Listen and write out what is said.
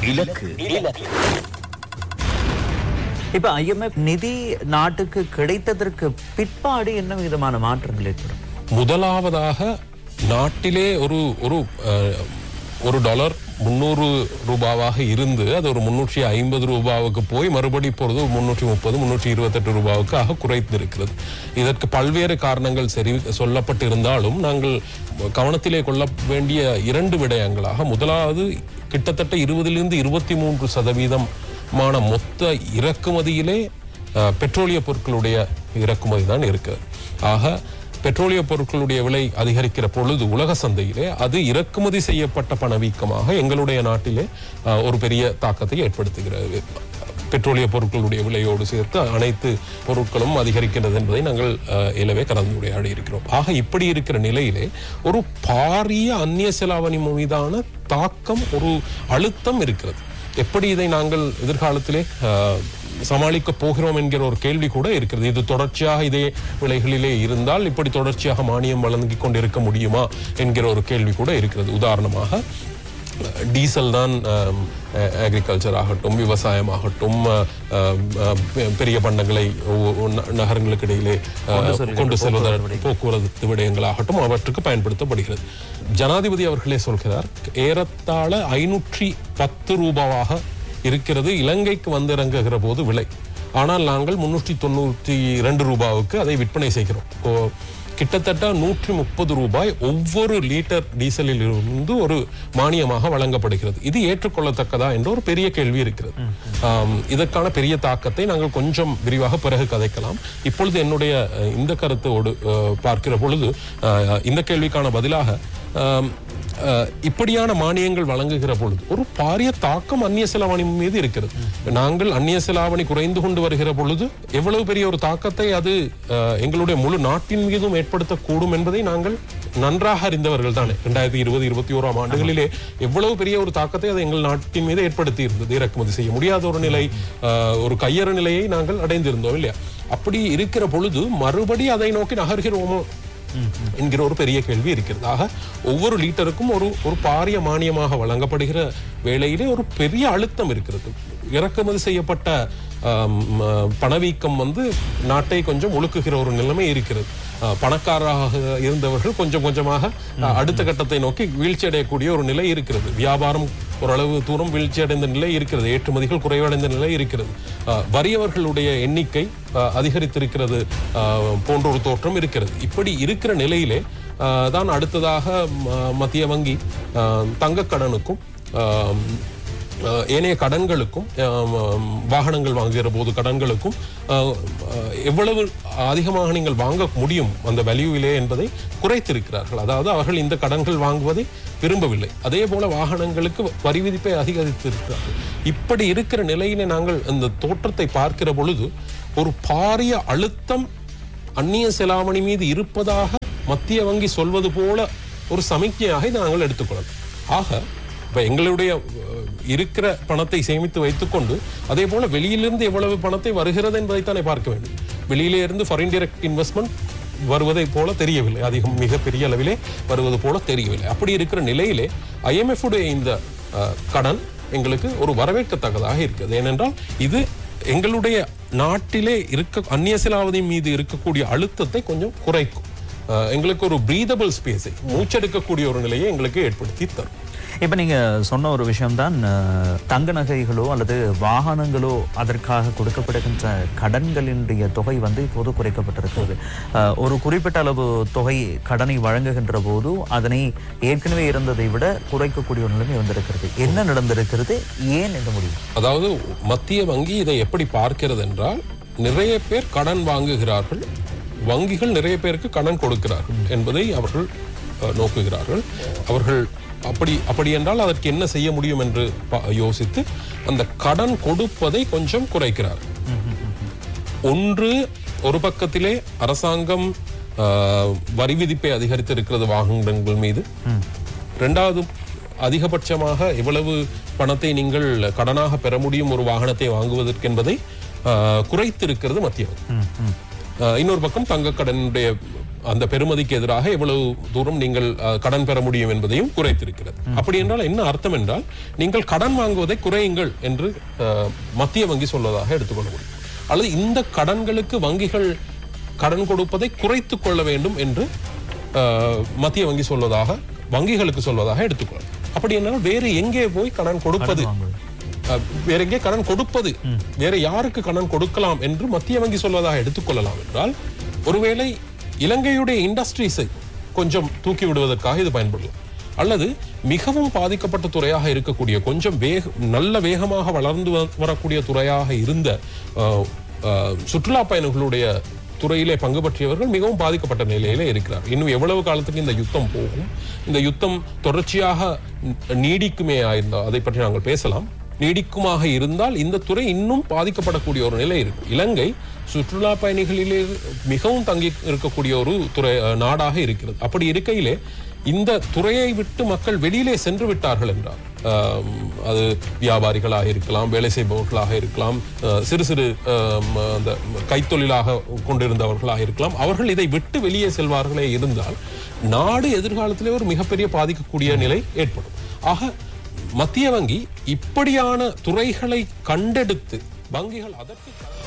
விலக்கு விலக்கு இப்ப ஐஎம்எஃப் நிதி நாட்டுக்கு கிடைத்ததற்கு பிற்பாடு என்ன விதமான மாற்றங்கள் ஏற்படும் முதலாவதாக நாட்டிலே ஒரு ஒரு அஹ், ஒரு டாலர் முந்நூறு ரூபாவாக இருந்து அது ஒரு முன்னூற்றி ஐம்பது ரூபாவுக்கு போய் மறுபடி இப்பொழுது முன்னூற்றி முப்பது முன்னூற்றி இருபத்தெட்டு ரூபாவுக்கு ஆக குறைத்திருக்கிறது இதற்கு பல்வேறு காரணங்கள் சரி சொல்லப்பட்டிருந்தாலும் நாங்கள் கவனத்திலே கொள்ள வேண்டிய இரண்டு விடயங்களாக முதலாவது கிட்டத்தட்ட இருபதிலிருந்து இருபத்தி மூன்று சதவீதமான மொத்த இறக்குமதியிலே அஹ், பெட்ரோலிய பொருட்களுடைய இறக்குமதி தான் இருக்கு ஆக பெட்ரோலிய பொருட்களுடைய விலை அதிகரிக்கிற பொழுது உலக சந்தையிலே அது இறக்குமதி செய்யப்பட்ட பணவீக்கமாக எங்களுடைய நாட்டிலே அஹ், ஒரு பெரிய தாக்கத்தை ஏற்படுத்துகிறது பெட்ரோலிய பொருட்களுடைய விலையோடு சேர்த்து அனைத்து பொருட்களும் அதிகரிக்கிறது என்பதை நாங்கள் அஹ், இலவே கலந்துரையாடி இருக்கிறோம் ஆக இப்படி இருக்கிற நிலையிலே ஒரு பாரிய அந்நிய செலாவணி மீதான தாக்கம் ஒரு அழுத்தம் இருக்கிறது எப்படி இதை நாங்கள் எதிர்காலத்திலே அஹ், சமாளிக்க போகிறோம் என்கிற ஒரு கேள்வி கூட இருக்கிறது இது தொடர்ச்சியாக இதே விலைகளிலே இருந்தால் இப்படி தொடர்ச்சியாக மானியம் வழங்கிக் கொண்டிருக்க முடியுமா என்கிற ஒரு கேள்வி கூட இருக்கிறது உதாரணமாக டீசல் தான் அக்ரிகல்ச்சர் ஆகட்டும் விவசாயம் ஆகட்டும் அஹ், அஹ், பெ- பெரிய பண்டங்களை ஒ- ஒ- ந- நகரங்களுக்கு இடையிலே அஹ், கொண்டு செல்வதற்கு போக்குவரத்து விடயங்களாகட்டும் அவற்றுக்கு பயன்படுத்தப்படுகிறது ஜனாதிபதி அவர்களே சொல்கிறார் ஏறத்தாழ ஐநூற்றி பத்து ரூபாவாக இருக்கிறது இலங்கைக்கு வந்திறங்குகிற போது விலை ஆனால் நாங்கள் முன்னூற்றி தொண்ணூற்றி இரண்டு ரூபாவுக்கு அதை விற்பனை செய்கிறோம் ஓ, கிட்டத்தட்ட நூற்றி முப்பது ரூபாய் ஒவ்வொரு லிட்டர் டீசலில் இருந்து ஒரு மானியமாக வழங்கப்படுகிறது இது ஏற்றுக்கொள்ளத்தக்கதா என்ற ஒரு பெரிய கேள்வி இருக்கிறது ஆம், இதற்கான பெரிய தாக்கத்தை நாங்கள் கொஞ்சம் விரிவாக பிறகு கதைக்கலாம் இப்பொழுது என்னுடைய அஹ், இந்த கருத்தோடு அஹ், பார்க்கிற பொழுது அஹ், இந்த கேள்விக்கான பதிலாக ஆம், அஹ், இப்படியான மானியங்கள் வழங்குகிற பொழுது ஒரு பாரிய தாக்கம் அந்நிய செலாவணி மீது இருக்கிறது நாங்கள் அந்நிய செலாவணி குறைந்து கொண்டு வருகிற பொழுது எவ்வளவு பெரிய ஒரு தாக்கத்தை அது அஹ், எங்களுடைய முழு நாட்டின் மீதும் ஏற்படுத்தக்கூடும் என்பதை நாங்கள் நன்றாக அறிந்தவர்கள் தானே ரெண்டாயிரத்தி இருபது இருபத்தி ஓராம் ஆண்டுகளிலே எவ்வளவு பெரிய ஒரு தாக்கத்தை அது எங்கள் நாட்டின் மீது ஏற்படுத்தி இருந்தது இறக்குமதி செய்ய முடியாத ஒரு நிலை அஹ், ஒரு கையறு நிலையை நாங்கள் அடைந்திருந்தோம் இல்லையா அப்படி இருக்கிற பொழுது மறுபடி அதை நோக்கி நகர்கிறோமோ என்கிற ஒரு பெரிய கேள்வி இருக்கிறது ஆக ஒவ்வொரு லிட்டருக்கும் ஒரு ஒரு பாரிய மானியமாக வழங்கப்படுகிற வேளையிலே ஒரு பெரிய அழுத்தம் இருக்கிறது இறக்குமதி செய்யப்பட்ட ஆம், ஆ, பணவீக்கம் வந்து நாட்டை கொஞ்சம் ஒழுக்குகிற ஒரு நிலைமை இருக்கிறது ஆ, பணக்காரராக இருந்தவர்கள் கொஞ்சம் கொஞ்சமாக ஆ, அடுத்த கட்டத்தை நோக்கி வீழ்ச்சி அடையக்கூடிய ஒரு நிலை இருக்கிறது வியாபாரம் ஓரளவு தூரம் வீழ்ச்சி அடைந்த நிலை இருக்கிறது ஏற்றுமதிகள் குறைவடைந்த நிலை இருக்கிறது ஆ, வறியவர்களுடைய எண்ணிக்கை ஆ, அதிகரித்திருக்கிறது ஆ, போன்ற ஒரு தோற்றம் இருக்கிறது இப்படி இருக்கிற நிலையிலே ஆ, தான் அடுத்ததாக ம- மத்திய வங்கி ஆ, தங்கக் கடனுக்கும் ஆ, அஹ் ஏனைய கடன்களுக்கும் அஹ் உம் வாகனங்கள் வாங்குகிற போது கடன்களுக்கும் அஹ் அஹ் எவ்வளவு அதிகமாக நீங்கள் வாங்க முடியும் அந்த வேல்யூவிலே என்பதை குறைத்திருக்கிறார்கள் அதாவது அவர்கள் இந்த கடன்கள் வாங்குவதை விரும்பவில்லை அதே போல வாகனங்களுக்கு வரி விதிப்பை அதிகரித்திருக்கிறார்கள் இப்படி இருக்கிற நிலையிலே நாங்கள் இந்த தோற்றத்தை பார்க்கிற பொழுது ஒரு பாரிய அழுத்தம் அந்நிய செலாவணி மீது இருப்பதாக மத்திய வங்கி சொல்வது போல ஒரு சமிக்ஞையாக இதை நாங்கள் எடுத்துக்கொள்ளலாம் ஆக இப்ப எங்களுடைய அஹ், இருக்கிற பணத்தை சேமித்து வைத்துக்கொண்டு அதே போல வெளியிலிருந்து எவ்வளவு பணத்தை வருகிறது என்பதைத்தானே பார்க்க வேண்டும் வெளியிலே இருந்து ஃபாரின் டைரக்ட் இன்வெஸ்ட்மெண்ட் வருவதை போல தெரியவில்லை அதிகம் மிகப்பெரிய அளவிலே வருவது போல தெரியவில்லை அப்படி இருக்கிற நிலையிலே IMF உடைய இந்த அஹ், கடன் எங்களுக்கு ஒரு வரவேற்கத்தக்கதாக இருக்குது ஏனென்றால் இது எங்களுடைய நாட்டிலே இருக்க அந்நிய செலாவதி மீது இருக்கக்கூடிய அழுத்தத்தை கொஞ்சம் குறைக்கும் அஹ், எங்களுக்கு ஒரு பிரீதபிள் ஸ்பேஸை மூச்செடுக்கக்கூடிய ஒரு நிலையை எங்களுக்கு ஏற்படுத்தி தரும் இப்ப நீங்க சொன்ன ஒரு விஷயம்தான் அஹ், தங்க நகைகளோ அல்லது வாகனங்களோ அதற்காக கொடுக்கப்படுகின்ற கடன்களினுடைய தொகை வந்து இப்போது குறைக்கப்பட்டிருக்கிறது அஹ், ஒரு குறிப்பிட்ட அளவு தொகை கடனை வழங்குகின்ற போது அதனை ஏற்கனவே இருந்ததை விட குறைக்கக்கூடிய ஒரு நிலைமை வந்திருக்கிறது என்ன நடந்திருக்கிறது ஏன் என்று முடியும் அதாவது மத்திய வங்கி இதை எப்படி பார்க்கிறது என்றால் நிறைய பேர் கடன் வாங்குகிறார்கள் வங்கிகள் நிறைய பேருக்கு கடன் கொடுக்கிறார்கள் என்பதை அவர்கள் அஹ், நோக்குகிறார்கள் அவர்கள் அப்படி அப்படி என்றால் அதற்கு என்ன செய்ய முடியும் என்று பா- யோசித்து அந்த கடன் கொடுப்பதை கொஞ்சம் குறைக்கிறார் ஒன்று ஒரு பக்கத்திலே அரசாங்கம் ஆஹ், வரி விதிப்பை அதிகரித்திருக்கிறது வாகனங்கள் மீது ரெண்டாவது அதிகபட்சமாக எவ்வளவு பணத்தை நீங்கள் கடனாக பெற முடியும் ஒரு வாகனத்தை வாங்குவதற்கு என்பதை ஆஹ், குறைத்திருக்கிறது மத்திய வங்கி. ஆஹ், இன்னொரு பக்கம் தங்க கடனுடைய அந்த பெறுமதிக்கு எதிராக எவ்வளவு தூரம் நீங்கள் அஹ், கடன் பெற முடியும் என்பதையும் குறைத்திருக்கிறது அப்படி என்றால் என்ன அர்த்தம் என்றால் நீங்கள் கடன் வாங்குவதை குறையுங்கள் என்று அஹ், மத்திய வங்கி சொல்வதாக எடுத்துக்கொள்ள முடியும் அல்லது இந்த கடன்களுக்கு வங்கிகள் கடன் கொடுப்பதை குறைத்துக் கொள்ள வேண்டும் என்று அஹ், மத்திய வங்கி சொல்வதாக வங்கிகளுக்கு சொல்வதாக எடுத்துக்கொள்ளலாம் அப்படி என்றால் வேறு எங்கே போய் கடன் கொடுப்பது அஹ், வேற எங்கே கடன் கொடுப்பது வேற யாருக்கு கடன் கொடுக்கலாம் என்று மத்திய வங்கி சொல்வதாக எடுத்துக்கொள்ளலாம் என்றால் ஒருவேளை இலங்கையுடைய இண்டஸ்ட்ரீஸை கொஞ்சம் தூக்கி விடுவதற்காக இது பயன்படலாம் அல்லது மிகவும் பாதிக்கப்பட்ட துறையாக இருக்கக்கூடிய கொஞ்சம் வேக நல்ல வேகமாக வளர்ந்து வ- வரக்கூடிய துறையாக இருந்த அஹ், அஹ், சுற்றுலா பயணிகளுடைய துறையிலே பங்கு பற்றியவர்கள் மிகவும் பாதிக்கப்பட்ட நிலையிலே இருக்கிறார் இன்னும் எவ்வளவு காலத்துக்கு இந்த யுத்தம் போகும் இந்த யுத்தம் தொடர்ச்சியாக ந- நீடிக்குமே ஆயிருந்தால் அதை பற்றி நாங்கள் பேசலாம் நீடிக்குமாக இருந்தால் இந்த துறை இன்னும் பாதிக்கப்படக்கூடிய ஒரு நிலை இருக்கு இலங்கை சுற்றுலா பயணிகளிலே மிகவும் தங்கி இருக்கக்கூடிய ஒரு துறை அஹ், நாடாக இருக்கிறது அப்படி இருக்கையிலே இந்த துறையை விட்டு மக்கள் வெளியிலே சென்று விட்டார்கள் என்றால் ஆம், அது வியாபாரிகளாக இருக்கலாம் வேலை செய்பவர்களாக இருக்கலாம் அஹ், சிறு சிறு ஆம், அந்த கைத்தொழிலாக கொண்டிருந்தவர்களாக இருக்கலாம் அவர்கள் இதை விட்டு வெளியே செல்வார்களே இருந்தால் நாடு எதிர்காலத்திலே ஒரு மிகப்பெரிய பாதிக்கக்கூடிய நிலை ஏற்படும் ஆக மத்திய வங்கி இப்படியான துறைகளை கண்டெடுத்து வங்கிகள் அதற்கு